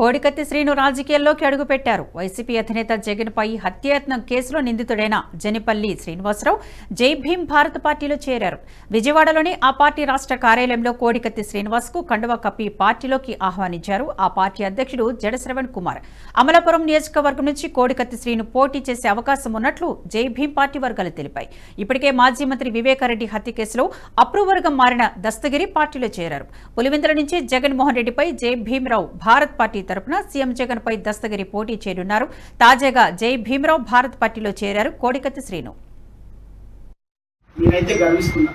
కోడికత్తి శ్రీను రాజకీయాల్లోకి అడుగుపెట్టారు వైసీపీ అధినేత జగన్పై హత్యాయత్నం కేసులో నిందితుడైన జనిపల్లి శ్రీనివాసరావు జై భీమ్ భారత్ పార్టీలో చేరారు విజయవాడలోని ఆ పార్టీ రాష్ట్ర కార్యాలయంలో కోడికత్తి శ్రీనివాస్ కు కండువా కప్పి పార్టీలోకి ఆహ్వానించారు ఆ పార్టీ అధ్యక్షుడు జడశ్రవణ్ కుమార్ అమలాపురం నియోజకవర్గం నుంచి కోడికత్తి శ్రీను పోటీ చేసే అవకాశం ఉన్నట్లు జై భీమ్ పార్టీ వర్గాలు తెలిపాయి ఇప్పటికే మాజీ మంత్రి వివేకారెడ్డి హత్య కేసులో అప్రూవర్గా మారిన దస్తగిరి పార్టీలో చేరారు పులివెందుల నుంచి జగన్మోహన్ రెడ్డిపై జై భీమరావు భారత్ పార్టీ తరపున సీఎం జగన్ పై దస్తగిరి పోటీ చేరున్నారు తాజాగా జై భీమరావు భారత్ పార్టీలో చేరారు కోడికత్తి శ్రీను నేనైతే గర్విస్తున్నా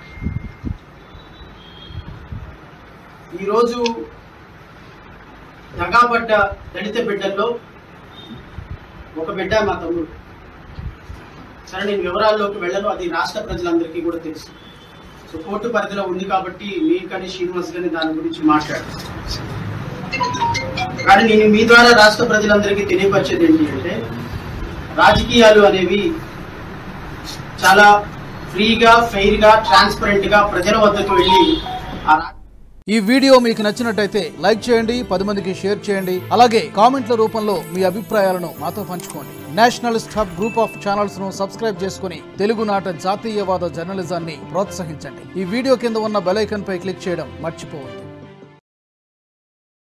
ఈరోజు దగాపడ్డ దళిత బిడ్డల్లో ఒక బిడ్డ మా తమ్ముడు సరే నేను వివరాల్లోకి వెళ్ళను అది రాష్ట్ర ప్రజలందరికీ కూడా తెలుసు సో కోర్టు పరిధిలో ఉంది కాబట్టి మీరు కానీ శ్రీనివాస్ గాని దాని గురించి మాట్లాడు కానీ నేను మీ ద్వారా రాష్ట్ర ప్రజలందరికీ తెలియపరిచేది ఏంటి అంటే రాజకీయాలు అనేవి చాలా ఫ్రీగా ఫెయిర్ గా ట్రాన్స్పరెంట్ గా ప్రజల వద్దకు వెళ్ళి ఆ రా- ఈ వీడియో మీకు నచ్చినట్టయితే లైక్ చేయండి పది మందికి షేర్ చేయండి అలాగే కామెంట్ల రూపంలో మీ అభిప్రాయాలను మాతో పంచుకోండి nationalist hub group of channels ను సబ్స్క్రైబ్ చేసుకుని తెలుగునాట జాతీయవాద జర్నలిజాన్ని ప్రోత్సహించండి ఈ వీడియో కింద ఉన్న బెల్ ఐకాన్ పై క్లిక్ చేయడం మర్చిపోవద్దు